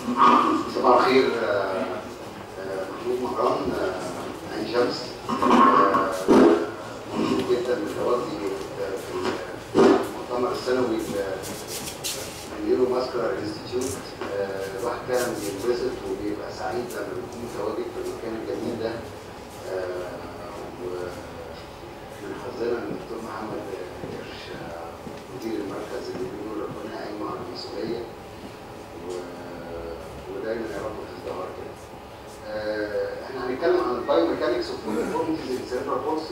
صباح الخير آه، آه، محمود مهران آه، عين شمس آه، مبسوط جدا بتواجدي آه، في المؤتمر السنوي النيورو ماسكولار انستيتيوت الواحد كان بينبسط وبيبقى سعيد لما بيكون متواجد في المكان الجميل ده آه، ومن حظنا ان الدكتور محمد قرش آه، مدير المركز اللي بيقول ربنا يعينه على المسؤوليه و- ودايما يا رب في الظهر كده. آه، احنا هنتكلم عن البايو ميكانكس اوف كونفورميتيز ان سيربرال بولسي.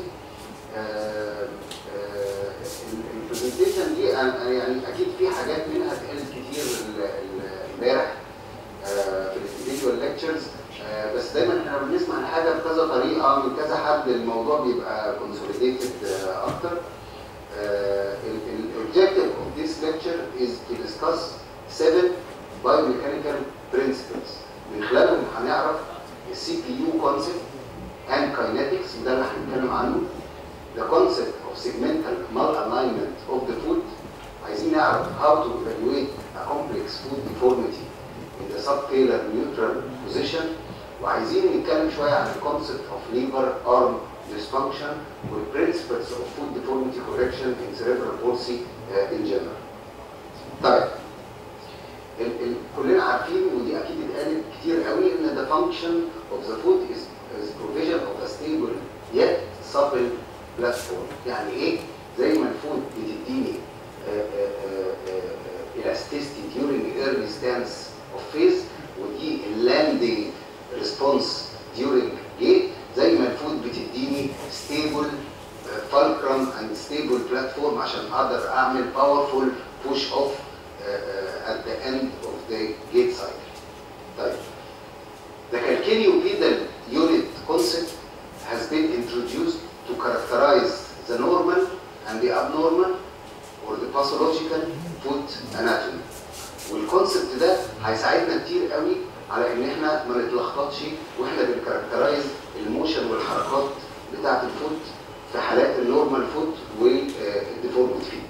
البرزنتيشن دي أنا- أنا يعني اكيد في حاجات منها اتقالت كتير ال- ال- امبارح آه، في الانديفيدوال ليكتشرز بس دايما احنا بنسمع الحاجه بكذا طريقه من كذا حد الموضوع بيبقى كونسوليديتد اكتر. Uh, the, the objective of this lecture is to discuss seven biomechanical principles. من خلالهم هنعرف ال CPU concept and kinetics وده اللي هنتكلم عنه. The concept of segmental malalignment of the food. عايزين نعرف how to evaluate a complex food deformity in the subtalar neutral position. وعايزين نتكلم شوية عن ال concept of liver arm dysfunction والprinciples of food deformity correction in cerebral palsy uh, in general. طيب ال ال كلنا عارفين ودي اكيد اتقالت كتير قوي ان the function of the food is, is provision of a stable yet supple platform يعني ايه زي ما الفود بتديني uh, uh, uh, uh, elasticity during early stance of phase ودي landing response during gate زي ما الفود بتديني stable uh, fulcrum and stable platform عشان اقدر اعمل powerful push off uh, uh, at the end of the gate cycle. طيب the calcaneopedal unit concept has been introduced to characterize the normal and the abnormal or the pathological foot anatomy. والكونسبت ده هيساعدنا كتير قوي على ان احنا ما نتلخبطش واحنا بنكاركترايز الموشن والحركات بتاعه الفوت في حالات النورمال فوت والديفورمد فيت.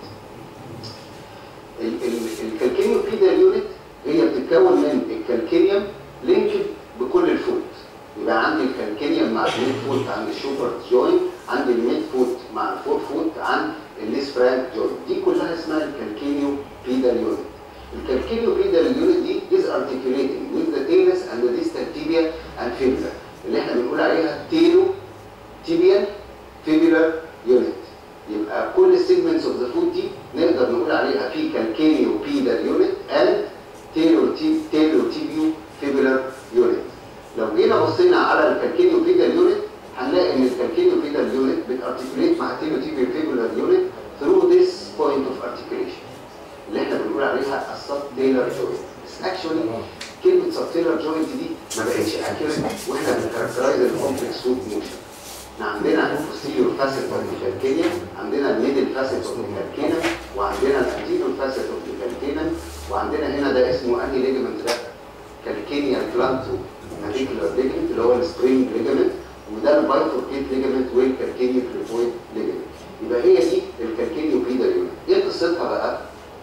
الكالكينيوم بيدال يونت هي بتتكون من الكالكينيوم لينكد بكل الفوت يبقى عندي الكالكينيوم مع الميد فوت عند الشوبر جوينت عندي الميد فوت مع الفور فوت عند الليس فرانك جوينت دي كلها اسمها الكالكينيو بيدال يونت الكالكينيو بيدال يونت دي is articulating with the talus and the distal tibia and fibula اللي احنا بنقول عليها تيلو tibial fibular unit يبقى كل السيجمنتس اوف ذا فود دي نقدر نقول عليها في كالكينيو بيدال يونت اند تيلو تيلو تيبيو فيبولار يونت لو جينا بصينا على الكالكينيو بيدال يونت هنلاقي ان الكالكينيو بيدال يونت بتارتيكوليت مع تيلو تيبيو فيبولار يونت through this point of articulation اللي احنا بنقول عليها السب تيلر جوينت بس اكشولي كلمه سب تيلر جوينت دي ما بقتش اكيوريت واحنا بنكاركترايز الكومبلكس فود موشن احنا عندنا البوستيريور فاسيت اوف الكالكينيا عندنا الميدل فاسيت اوف الكالكينم وعندنا الانتيريور فاسيت اوف الكالكينم وعندنا هنا ده اسمه انهي ليجمنت ده كالكينيا بلانتو ماتيكولار ليجمنت اللي هو السبرينج ليجمنت وده البايفوركيت ليجمنت والكالكينيو كليفويد ليجمنت يبقى هي دي الكالكينيو بيدا يونت ايه قصتها بقى؟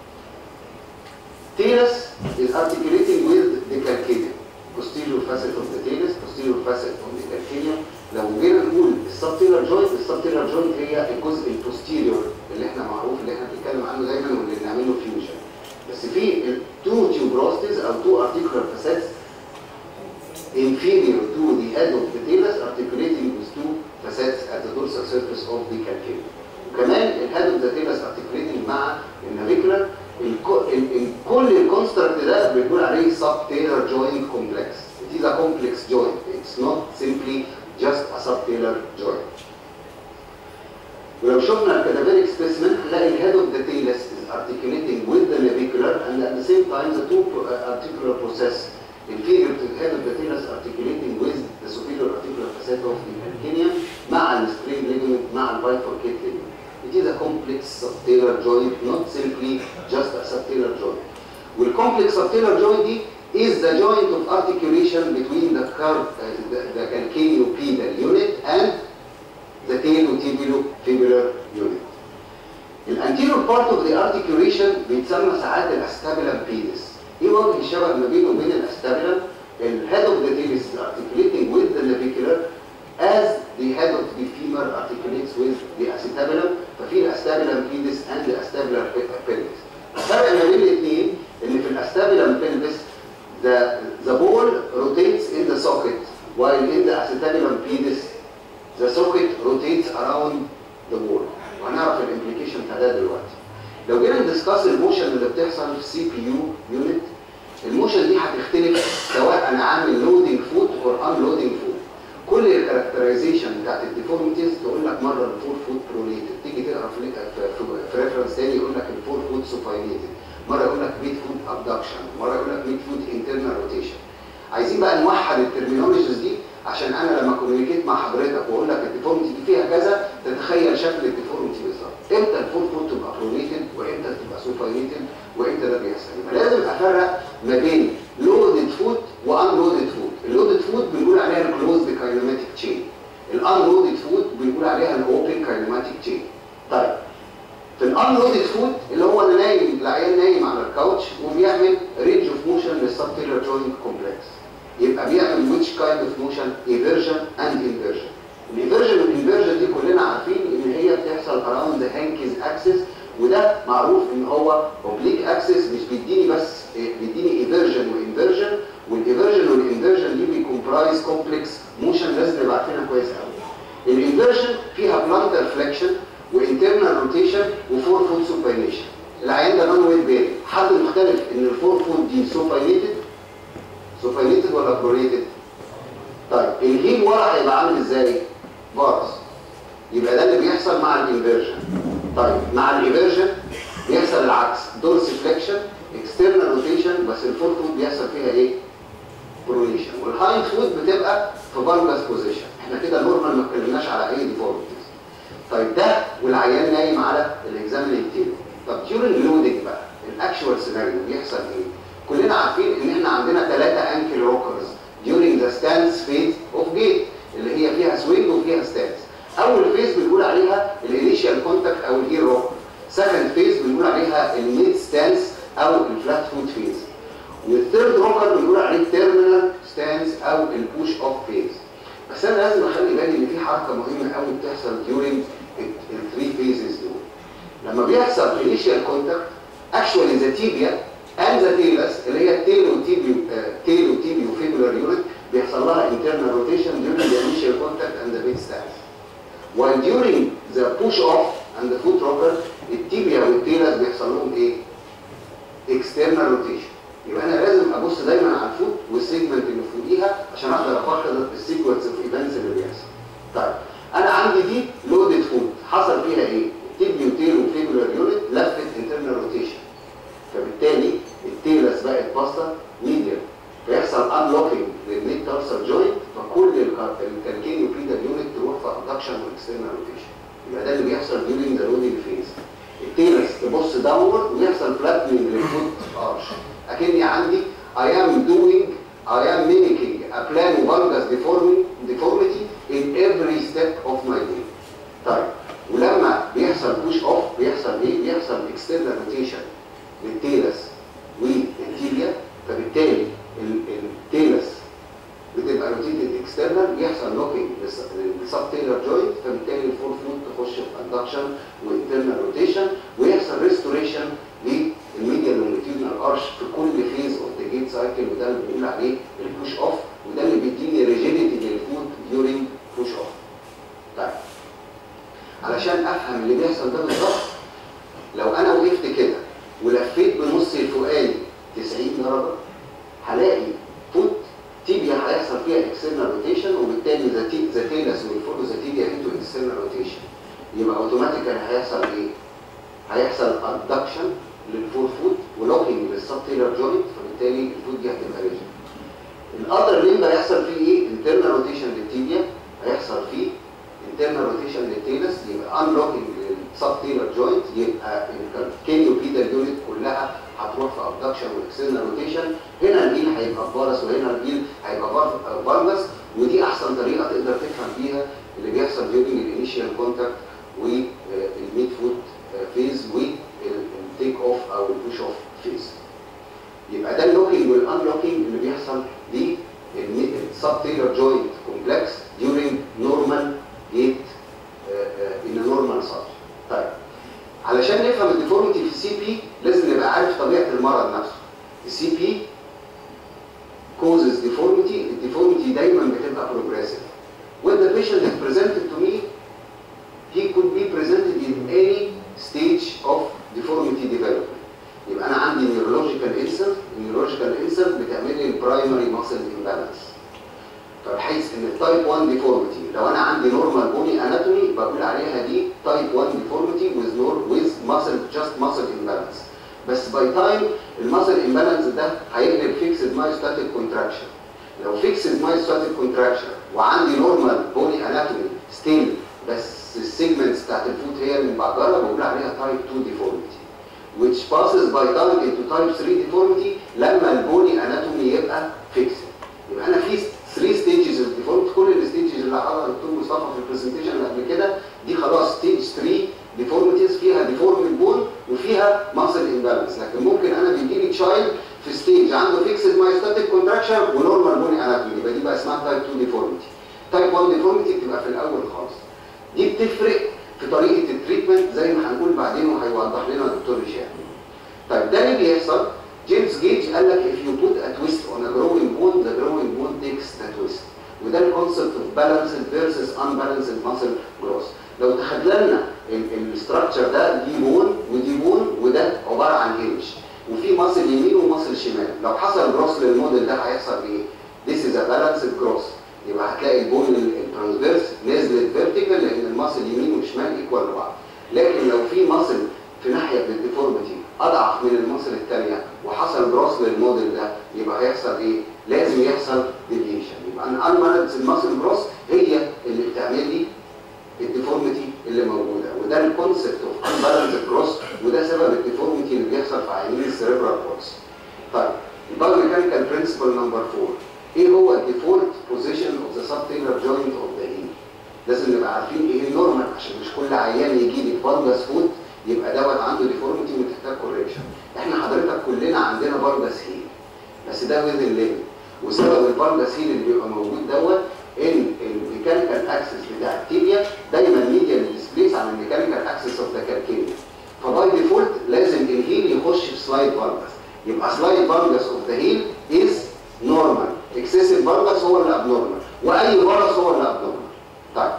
Talus is articulating with the calcaneum. Posterior facet of the talus, posterior facet of the calcaneum. لو جينا نقول السبتيلر جوينت السبتيلر جوينت هي الجزء البوستيريور اللي احنا معروف اللي احنا بنتكلم عنه دايما واللي بنعمله فيوجن بس في التو تيوبروستيز او تو ارتيكولار فاسيتس inferior to the head of the talus articulating with two facets at the dorsal surface of the calcaneum. وكمان الهيد اوف ذا talus articulating مع النافيكولار كل الكونستراكت ده بنقول عليه subtalar joint complex. It is a complex joint. It's not simply just a subtalar joint. ولو شفنا الكادافيريك سبيسمن هنلاقي الهيد اوف ذا تيلس is articulating with the navicular and at the same time the two uh, articular process inferior to the head of the talus articulating with the superior articular facet of the calcaneum مع السترينج ligament مع البايفوركيت ligament. It is a complex subtalar joint, not simply just a subtalar joint. والcomplex subtalar joint دي is the joint of articulation between the curve, uh, the, the calcaneopedal unit and the talotibulofibular unit. الانتيريور part of the articulation بيتسمى ساعات الاستابيلم بيدس ايه وجه الشبه ما بينه وبين الاستابيلم الهيد اوف ذا تيل is articulating with the navicular as the head of the femur articulates with the acetabulum ففي الاستابيلم بيدس and the astabular pelvis الفرق ما بين الاثنين ان في الاستابيلم pelvis the the ball rotates in the socket while in the acetabulum pedis the socket rotates around the ball وهنعرف الامبليكيشن بتاع ده دلوقتي لو جينا ندسكاس الموشن اللي بتحصل في سي بي يو يونت الموشن دي هتختلف سواء انا عامل لودنج فوت اور ان لودنج فوت كل الكاركترايزيشن بتاعت الديفورميتيز تقول لك مره الفور فوت بروليتد تيجي تقرا في في, في ريفرنس تاني يقول لك الفور فوت سوفاينيتد مره يقول لك ميد فوت ابدكشن مره يقول لك ميد فوت انترنال روتيشن عايزين بقى نوحد الترمينولوجيز دي عشان انا لما كوميونيكيت مع حضرتك واقول لك الديفورميتي دي فيها كذا تتخيل شكل الديفورميتي بالظبط امتى الفور فوت تبقى بروليتد وامتى تبقى سوفاينيتد وامتى ده بيحصل يبقى لازم افرق ما بين لودد فوت وان لودد فوت اللودد فوت بنقول عليها الكلوزد كاينوماتيك تشين الان لودد فوت بنقول عليها الاوبن كاينوماتيك تشين طيب في الان لودد فوت اللي هو انا نايم العيان نايم على الكاوتش وبيعمل رينج اوف موشن للسبتيلر جوينت كومبلكس يبقى بيعمل which kind of motion eversion and inversion الانفيرجن والانفيرجن دي كلنا عارفين ان هي بتحصل around the Hankins axis وده معروف ان هو oblique axis مش بيديني بس بيديني ايفيرجن وانفيرجن والايفيرجن والانفيرجن دي بيكمبرايز كومبلكس موشن لازم نبقى عارفينها كويس قوي الانفيرجن فيها بلانتر فليكشن وانترنال روتيشن وفور فوت سوباينيشن العيان ده نون ويت بيري حد مختلف ان الفور فوت دي سوباينيتد سوباينيتد ولا بروليتد طيب الهيل ورا هيبقى عامل ازاي بارس يبقى ده اللي بيحصل مع الانفيرجن طيب مع الايفيرجن بيحصل العكس دورس فليكشن اكسترنال روتيشن بس الفور فوت بيحصل فيها ايه بروليشن والهايند فوت بتبقى في فالجاس بوزيشن احنا كده نورمال ما اتكلمناش على اي ديفورميتيز طيب ده والعيان نايم على الاكزاميننج تيبل طب ديورنج لودنج بقى الاكشوال سيناريو بيحصل ايه كلنا عارفين ان احنا عندنا ثلاثه انكل روكرز during the stance phase of gait اللي هي فيها سوينج وفيها ستانس اول فيز بنقول عليها الانيشال كونتاكت او الهير روك سكند فيز بنقول عليها الميد ستانس او الفلات فوت فيز والثيرد روكر بنقول عليه التيرمينال ستانس او البوش اوف فيز بس انا لازم اخلي بالي ان في حركه مهمه قوي بتحصل during الثري فيزز دول لما بيحصل انيشال كونتاكت اكشوالي ذا تيبيا and the talus اللي هي التيلو تيبيو تيلو تيبيو فيبولار يونت بيحصل لها internal rotation during the initial contact and the mid stance. While during the push off and the foot rocker التيبيا والتيلس بيحصل لهم ايه؟ external rotation. يبقى انا لازم ابص دايما على الفوت والسيجمنت اللي فوقيها عشان اقدر افكر السيكونس اوف ايفنتس اللي بيحصل. طيب انا عندي دي لودد فوت حصل فيها ايه؟ التيبيو تيلو فيبولار يونت لفت internal rotation. فبالتالي التيلس بقت باصه ميديم فيحصل انلوكينج للميد تارسال جوينت فكل الكالكينيو بيدال يونت تروح في ابدكشن واكسترنال روتيشن يبقى ده اللي بيحصل during the loading phase التيلس تبص داونورد ويحصل فلاتنج للفوت ارش اكني عندي I am doing I am mimicking a plan valgus deformity in every step of my day طيب ولما بيحصل بوش اوف بيحصل ايه؟ بيحصل اكسترنال روتيشن للتيلس والتيبيا فبالتالي التيلس بتبقى روتيتد اكسترنال يحصل لوكينج للسب تيلر جوينت فبالتالي الفور فوت تخش في اندكشن وانترنال روتيشن ويحصل ريستوريشن للميديا لونجيتيودنال ارش في كل فيز اوف ذا جيت سايكل وده اللي بنقول عليه البوش اوف وده اللي بيديني ريجيديتي للفوت ديورنج بوش اوف طيب علشان افهم اللي بيحصل ده بالظبط لو انا وقفت كده ولفيت بنص الفوقاني 90 درجه هلاقي فوت تيبيا هيحصل فيها اكسترنال روتيشن وبالتالي ذا ذا تيلس والفولو ذا تيبيا انتو اكسترنال روتيشن يبقى اوتوماتيكالي هيحصل ايه؟ هيحصل ادكشن للفور فوت ولوكينج للسب تيلر جوينت فبالتالي الفوت دي هتبقى ريجن الاذر ليمب هيحصل فيه ايه؟ انترنال روتيشن للتيبيا هيحصل فيه internal rotation للتيلس يبقى unlocking للسب تيلر جوينت يبقى الكينيو بيدال يونت كلها هتروح في ابدكشن واكسترنال روتيشن هنا الهيل هيبقى بارس وهنا الهيل هيبقى فالجس ودي احسن طريقه تقدر تفهم بيها اللي بيحصل during الانيشال كونتاكت والميد فوت فيز والتيك اوف او البوش اوف فيز يبقى ده اللوكينج والانلوكينج اللي بيحصل للسب تيلر جوينت كومبلكس during normal gait in a normal surgery. طيب علشان نفهم الديفورميتي في السي بي لازم نبقى عارف طبيعه المرض نفسه. السي بي causes deformity الديفورميتي دايما بتبقى progressive. When the patient is presented to me he could be presented in any stage of deformity development. يبقى انا عندي neurological insult neurological insult بتعمل لي البرايمري muscle imbalance. فبحيث ان التايب 1 ديفورميتي لو انا عندي نورمال بوني اناتومي بقول عليها دي تايب 1 ديفورميتي with نور with muscle just muscle imbalance بس باي تايم المسل امبالانس ده هيقلب فيكسد مايوستاتيك كونتراكشن لو فيكسد مايوستاتيك كونتراكشن وعندي نورمال بوني اناتومي ستيل بس السيجمنتس بتاعت الفوت هي اللي مبعجره بقول عليها تايب 2 ديفورميتي which passes by time into type 3 deformity لما البوني اناتومي يبقى فيكسد يبقى انا في 3 ستيجز اوف ديفورميتي كل الستيجز اللي حضرها الدكتور مصطفى في البرزنتيشن اللي قبل كده دي خلاص ستيج 3 ديفورميتيز فيها ديفورمد بون وفيها ماسل امبالانس لكن ممكن انا بيجي لي تشايلد في ستيج عنده فيكسد مايوستاتيك كونتراكشن ونورمال بوني اناتومي يبقى دي بقى اسمها تايب 2 ديفورميتي تايب 1 ديفورميتي بتبقى في الاول خالص دي بتفرق في طريقه التريتمنت زي ما هنقول بعدين وهيوضح لنا الدكتور هشام طيب ده اللي بيحصل جيمس جيج قال لك if you put a twist on a growing bone the growing bone takes the twist وده الكونسبت اوف balanced versus unbalanced muscle growth لو تخيلنا الاستراكشر ده دي بون ودي بون وده عباره عن هنج وفي ماسل يمين وماسل شمال لو حصل جروس للموديل ده هيحصل ايه؟ This is a balanced growth يبقى هتلاقي البون الترانسفيرس نزلت فيرتيكال لان الماسل يمين وشمال ايكوال لبعض لكن لو في ماسل في ناحيه من الديفورميتي اضعف من الماسل الثانيه وحصل جروس للموديل ده يبقى هيحصل ايه؟ لازم يحصل ديفيشن يبقى ان انبالانس الماسل جروس هي اللي بتعمل لي الديفورميتي اللي موجوده وده الكونسبت اوف انبالانس جروس وده سبب الديفورميتي اللي بيحصل في عينين السيريبرال بولس طيب البايوميكانيكال برنسبل نمبر 4 ايه هو الديفولت بوزيشن اوف ذا سب تيلر جوينت اوف ذا هيل لازم نبقى عارفين ايه النورمال عشان مش كل عيان يجي لي فالجاس فوت يبقى دوت عنده ديفورميتي ومحتاج كوريكشن احنا حضرتك كلنا عندنا فالجاس هيل بس ده ويز الليمت وسبب الفالجاس هيل اللي بيبقى موجود دوت ان الميكانيكال اكسس بتاع التيبيا دايما ميديا ديسبليس عن الميكانيكال اكسس اوف ذا كالكينيا فباي ديفولت لازم الهيل يخش في سلايد فالجاس يبقى سلايد فالجاس اوف ذا هيل از نورمال اكسسيف فالجاس هو اللي ابنورمال واي فيروس هو اللي ابنورمال طيب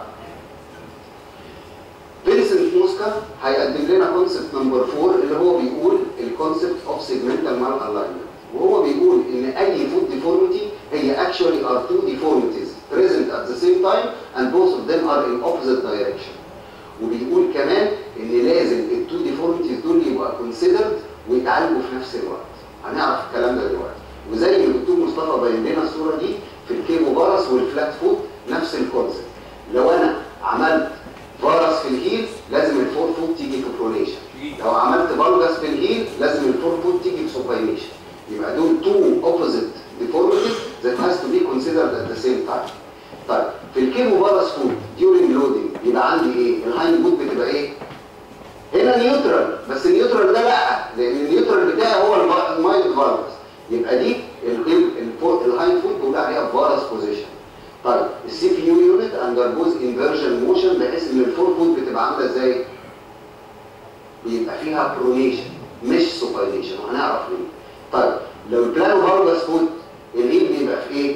فينسنت موسكا هيقدم لنا كونسبت نمبر 4 اللي هو بيقول الكونسبت اوف سيجمنتال مال الاينمنت وهو بيقول ان اي فود ديفورميتي هي actually are two deformities present at the same time and both of them are in opposite direction وبيقول كمان ان لازم التو ديفورميتيز دول يبقى considered ويتعالجوا في نفس الوقت هنعرف الكلام ده دلوقتي وزي ما الدكتور مصطفى باين لنا الصوره دي في الكيمو فارس والفلات فوت نفس الكونسيبت لو انا عملت فارس في الهيل لازم الفور فوت تيجي في برونيشن لو عملت فالجاس في الهيل لازم الفور فوت تيجي في سوباينيشن يبقى دول two opposite deformities that has to be considered at the same time. طيب في الكيمو فارس فود during loading يبقى عندي ايه؟ الهايند فود بتبقى ايه؟ هنا نيوترال بس النيوترال ده لا لان النيوترال بتاعي هو المايند فارس يبقى دي الهايند فود بيقول عليها فارس بوزيشن. طيب السي بي يو يونت اندرجوز انفرجن موشن بحيث ان الفور فود بتبقى عامله ازاي؟ بيبقى فيها برونيشن مش سوباينيشن وهنعرف ليه. طيب لو البلانو فالجاس فود الهيل بيبقى في ايه؟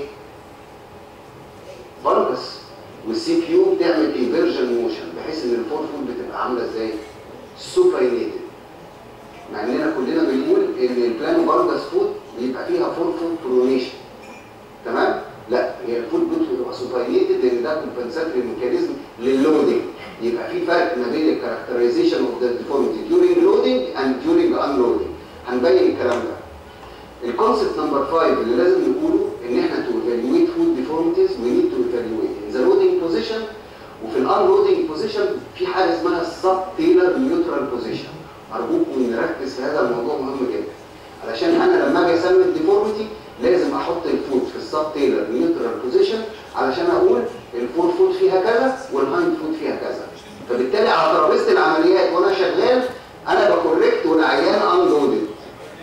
فالجاس والسي بي يو بتعمل انفيرجن موشن بحيث ان الفور فود بتبقى عامله ازاي؟ سوباينيتد مع اننا كلنا بنقول ان البلانو فالجاس فود بيبقى فيها فور فود برونيشن تمام؟ لا هي الفود بتبقى سوباينيتد لان ده كومبنساتري ميكانيزم لللودنج يبقى في فرق ما بين الكاركترايزيشن اوف ذا ديفورميتي during loading and during unloading هنبين الكلام ده الكونسبت نمبر 5 اللي لازم نقوله ان احنا تو ايفالويت فود ديفورميتيز وي نيد تو ايفالويت ان ذا لودنج بوزيشن وفي الان لودنج بوزيشن في حاجه اسمها السب تيلر نيوترال بوزيشن ارجوكم نركز في هذا الموضوع مهم جدا علشان انا لما اجي اسمي الديفورميتي لازم احط الفود في السب تيلر نيوترال بوزيشن علشان اقول الفور فود فيها كذا والهايند فود فيها كذا فبالتالي على ترابيزه العمليات وانا شغال انا بكوركت والعيان انلودد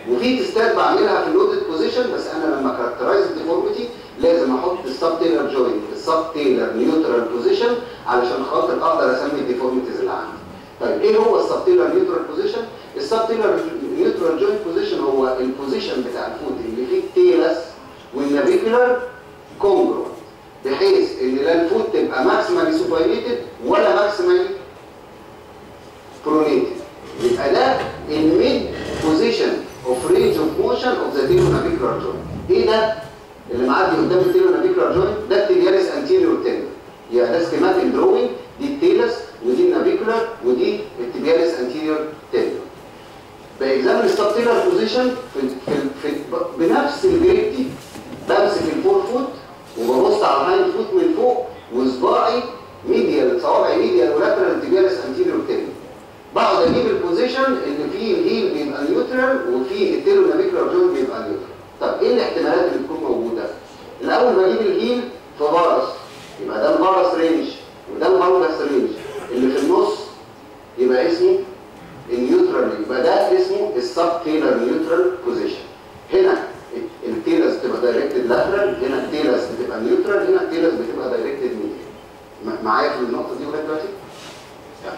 وفي تستات بعملها في اللودد بوزيشن بس انا لما كاركترايز الديفورميتي لازم احط السب تيلر جوينت في السب تيلر نيوترال بوزيشن علشان خاطر اقدر اسمي الديفورميتيز اللي عندي. طيب ايه هو السب تيلر نيوترال بوزيشن؟ السب تيلر نيوترال جوينت بوزيشن هو البوزيشن بتاع الفوت اللي فيه التيلس والنافيكولار كونجرون بحيث ان لا الفوت تبقى ماكسيمالي سوباينيتد ولا ماكسيمالي برونيتد يبقى ده الميد بوزيشن اوف رينج اوف موشن اوف ذا تيلو نافيكولار جوينت ايه ده اللي معدي قدام التيلو نافيكولار جوينت ده التيلياريس انتيريور تندر يبقى ده سكيماتيك دروينج دي التيلس ودي النافيكولار ودي التيبياليس انتيريور تندر باكزامن السبتيلر بوزيشن في, في, في بنفس الجريد دي بمسك الفور فوت وببص على الهايند فوت من فوق وصباعي ميديال صوابعي ميديال ولاترال تيبياليس انتيريور تندر بقعد اجيب البوزيشن اللي فيه الهيل بيبقى نيوترال وفيه التيلو نافيكولار جوينت بيبقى نيوترال طب ايه الاحتمالات اللي تكون موجوده الاول بجيب الهيل في فارس يبقى ده الفارس رينج وده الفالجاس رينج اللي في النص يبقى اسمه النيوترال يبقى ده اسمه السب تيلر نيوترال بوزيشن هنا التيلس بتبقى دايركتد لاترال هنا التيلس بتبقى نيوترال هنا التيلس بتبقى دايركتد ميديال معايا في النقطه دي لغايه دلوقتي يعني.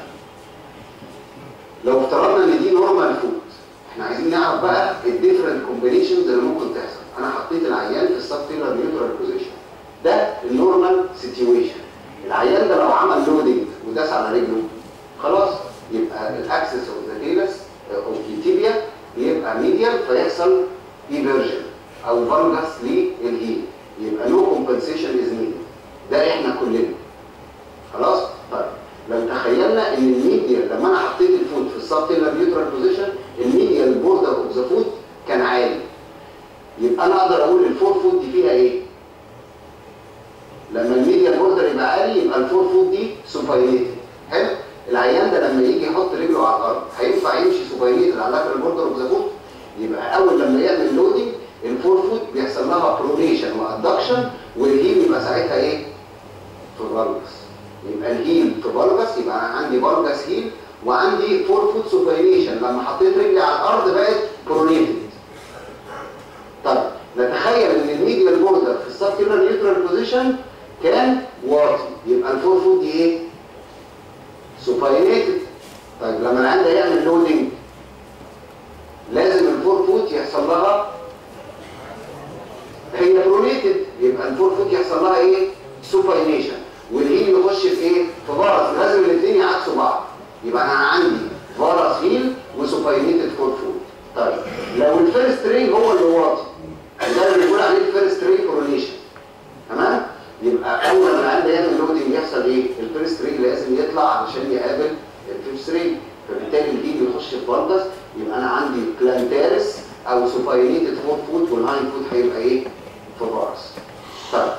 لو افترضنا ان دي نورمال فود احنا عايزين نعرف بقى الديفرنت كومبينيشنز اللي ممكن تحصل انا حطيت العيان في السب تيلر نيوترال بوزيشن ده النورمال سيتويشن العيان ده لو عمل لودنج وداس على رجله خلاص يبقى الاكسس اوف ذا تيلس اوف التيبيا يبقى ميديال فيحصل ايفرجن او فالجس للهيل يبقى نو كومبنسيشن از نيدد ده احنا كلنا خلاص طيب لو تخيلنا ان الميديال لما انا حطيت الفوت في السب تيلر نيوترال بوزيشن الميديال بوردر اوف ذا فوت كان عالي يبقى انا اقدر اقول الفور فوت دي فيها ايه لما الميديال بوردر يبقى عالي يبقى الفور فوت دي سوباينيتد حلو العيان ده لما يجي يحط رجله على الارض هينفع يمشي سوباينيتد على لاترال بوردر اوف ذا فوت يبقى اول لما يعمل لودنج الفور فوت بيحصل لها برونيشن وادكشن والهيل يبقى ساعتها ايه في الفالجس يبقى الهيل في فالجس يبقى انا عندي فالجس هيل وعندي فور فوت سوباينيشن لما حطيت رجلي على الارض بقت برونيتد طيب نتخيل ان الميديال بوردر في السبكيولار نيوترال بوزيشن كان واطي يبقى الفور فوت دي ايه سوباينيتد طيب لما العيان ده يعمل لودنج لازم الفور فوت يحصل لها هي برونيتد يبقى الفور فوت يحصل لها ايه سوباينيشن والهيل يخش في ايه في فارس لازم الاثنين يعكسوا بعض يبقى انا عندي فارس هيل وسوباينيتد فور فوت طيب لو الفيرست ري هو اللي واطي ده اللي بنقول عليه الفيرست ري كورونيشن تمام يبقى اول ما العيان ده يعمل لودنج يحصل ايه الفيرست ري لازم يطلع علشان يقابل الفيرست ري فبالتالي الهيل يخش في فالجس يبقى انا عندي بلانتارس او سوباينيتد فور فوت والهاين فوت هيبقى ايه في فارس طيب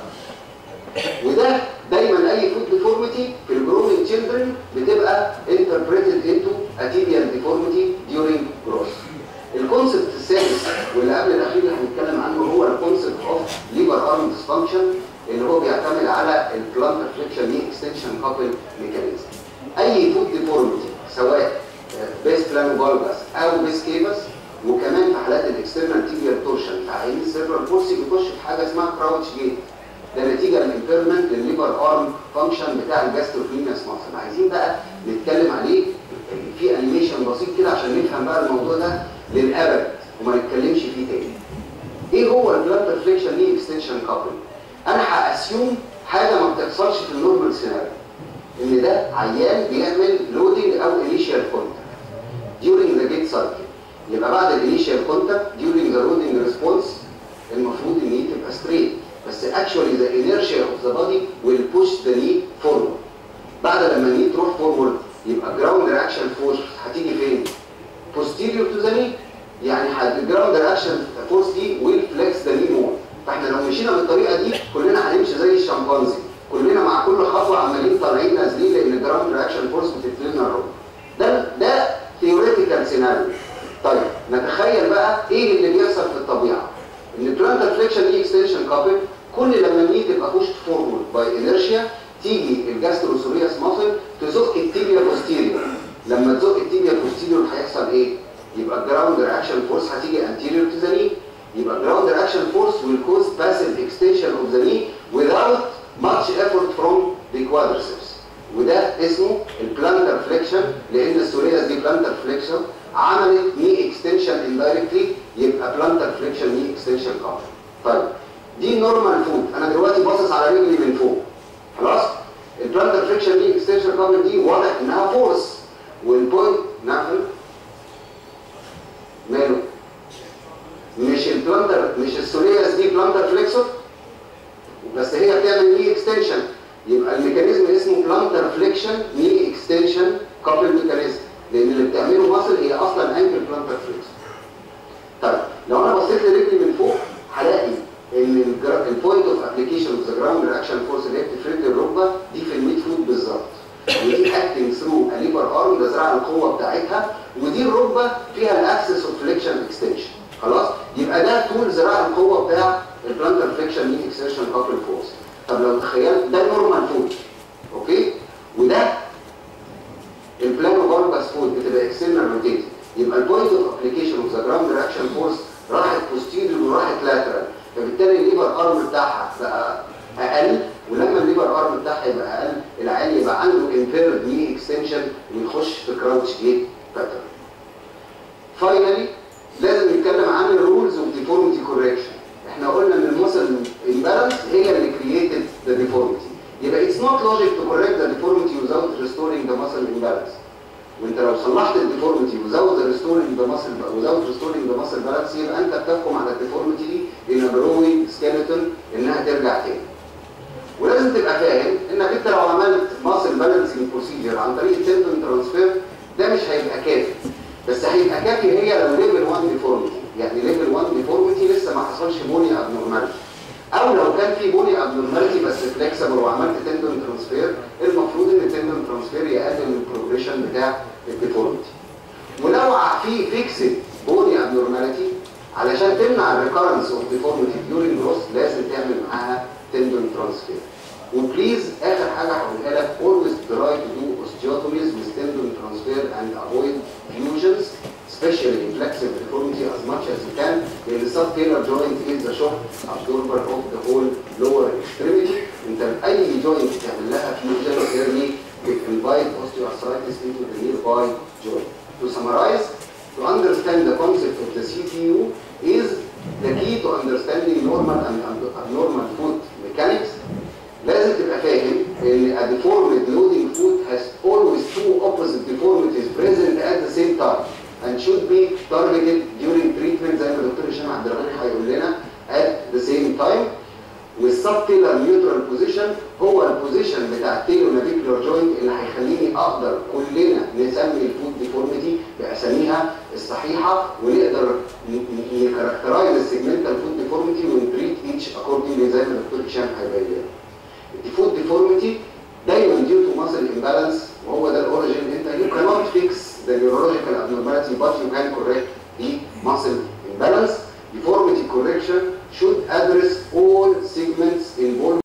وده دايما اي فوت ديفورميتي في الجروينج تشيلدرن بتبقى انتربريتد انتو اتيبيال ديفورميتي ديورينج جروث الكونسبت السادس واللي قبل الاخير اللي هنتكلم عنه هو الكونسبت اوف ليبر ارم ديسفانكشن اللي هو بيعتمد على البلانت فليكشن ني اكستنشن كابل ميكانيزم اي فوت ديفورميتي سواء بيس بلانو فالجاس او بيس كيبس وكمان في حالات الاكسترنال تيبيال تورشن في عينين السيرفر كورسي بيخش في حاجه اسمها كراوتش جيت ده نتيجه للامبيرمنت للليبر ارم فانكشن بتاع الجاستروفينيوس ماسل عايزين بقى نتكلم عليه في انيميشن بسيط كده عشان نفهم بقى الموضوع ده للابد وما نتكلمش فيه تاني ايه هو البلانتر فليكشن ليه اكستنشن كابل انا هاسيوم حاجه ما بتحصلش في النورمال سيناريو ان ده عيان بيعمل لودنج او انيشال كونتاكت during the gate cycle يبقى بعد الانيشال كونتاكت during the loading response المفروض ان هي تبقى ستريت بس actually the inertia of the body will push the knee forward بعد لما الني تروح فورورد يبقى جراوند رياكشن فورس هتيجي فين؟ posterior to the knee يعني الجراوند رياكشن فورس دي will flex the knee more فاحنا لو مشينا بالطريقه دي كلنا هنمشي زي الشمبانزي كلنا مع كل خطوه عمالين طالعين نازلين لان الجراوند رياكشن فورس بتتلنا الركبه ده ده ثيوريتيكال سيناريو طيب نتخيل بقى ايه اللي بيحصل في الطبيعه ان البلانتر فليكشن دي اكستنشن كابل كل لما الني تبقى بوشت فورورد باي انرشيا تيجي الجاستروسورياس ماسل تزق التيبيا بوستيريور لما تزق التيبيا بوستيريور هيحصل ايه يبقى الجراوند رياكشن فورس هتيجي anterior to the knee يبقى ground reaction force will cause passive extension of the knee without much effort from the quadriceps وده اسمه البلانتر فليكشن لان السورياس دي بلانتر فليكشن عملت ني اكستنشن indirectly يبقى بلانتر فليكشن ني اكستنشن كامل طيب دي نورمال فود انا دلوقتي باصص على رجلي من فوق خلاص البلانتر فليكشن ني اكستنشن كامل دي واضح انها فورس والبوينت نعمل ماله مش البلانتر مش السورياس دي بلانتر فليكسور بس هي بتعمل ني اكستنشن يبقى الميكانيزم اسمه بلانتر فليكشن ني اكستنشن كابل ميكانيزم لان اللي بتعمله مصل هي اصلا انكل بلانتر فليكسور طيب لو انا بصيت لرجلي من فوق هلاقي ان البوينت اوف ابلكيشن اوف ذا جراوند رياكشن فورس اللي هي بتفرد الركبه دي في الميد فوت بالظبط ودي اكتنج ثرو الليبر ارم ده ذراع القوه بتاعتها ودي الركبه فيها الاكسس اوف فليكشن اكستنشن خلاص يبقى ده طول ذراع القوه بتاع البلانتر فليكشن ني اكستنشن كابل فورس طب لو تخيلت ده نورمال فود اوكي وده البلانو فالباس فود بتبقى اكسترنال روتيت يبقى البوينت اوف ابلكيشن اوف ذا جراوند رياكشن فورس راحت بوستيريور وراحت لاترال فبالتالي الليبر ارم بتاعها بقى اقل ولما الليبر ارم بتاعها يبقى اقل العيال يبقى عنده امبيرد ني اكستنشن ويخش في كراوتش جيت باترن فاينلي لازم نتكلم عن الرولز اوف ديفورميتي كوركشن احنا قلنا ان المسل امبالانس هي اللي كرييتد ذا ديفورميتي يبقى اتس نوت لوجيك تو كوركت ذا ديفورميتي without restoring the muscle imbalance وانت لو صلحت الديفورميتي without restoring the muscle without restoring the muscle balance يبقى انت بتحكم على الديفورميتي دي in a growing skeleton انها ترجع تاني ولازم تبقى فاهم انك انت لو عملت ماسل بالانسنج بروسيجر عن طريق التندون ترانسفير ده مش هيبقى كافي بس هيبقى كافي هي لو ليفل 1 ديفورميتي يعني ليفل 1 ديفورميتي لسه ما حصلش بوني ابنورماليتي او لو كان في بوني ابنورماليتي بس فليكسبل وعملت تندون ترانسفير المفروض ان التندون ترانسفير يقلل البروجريشن بتاع الديفورميتي ولو في فيكسد بوني ابنورماليتي علشان تمنع الريكارنس اوف ديفورميتي ديورنج جروث لازم تعمل معاها تندون ترانسفير وبليز اخر حاجه هقولها لك always try to do osteotomies with tendon transfer and avoid fusions especially in flexible deformity as much as you can لان subtalar joint is the shock absorber of the whole lower extremity انت اي joint تعمل لها fusion early it invite osteoarthritis into the nearby joint to summarize to understand the concept of the CPU is the key to understanding normal and abnormal foot mechanics لازم تبقى فاهم ان a deformed loading foot has always two opposite deformities present at the same time and should be targeted during treatment زي ما الدكتور هشام عبد الرحمن هيقول لنا at the same time والسبتيلر نيوترال بوزيشن هو البوزيشن بتاع التيلو نافيكولار جوينت اللي هيخليني اقدر كلنا نسمي الفوت ديفورميتي باساميها الصحيحه ونقدر نكاركترايز السيجمنتال فوت ديفورميتي ونتريت ايتش اكوردنج زي ما الدكتور هشام هيبين لنا. الديفوت ديفورميتي دايما ديو تو ماسل امبالانس وهو ده الاوريجين انت يو كانوت فيكس ذا نيورولوجيكال abnormality but you can correct the muscle imbalance deformity correction should address all segments involved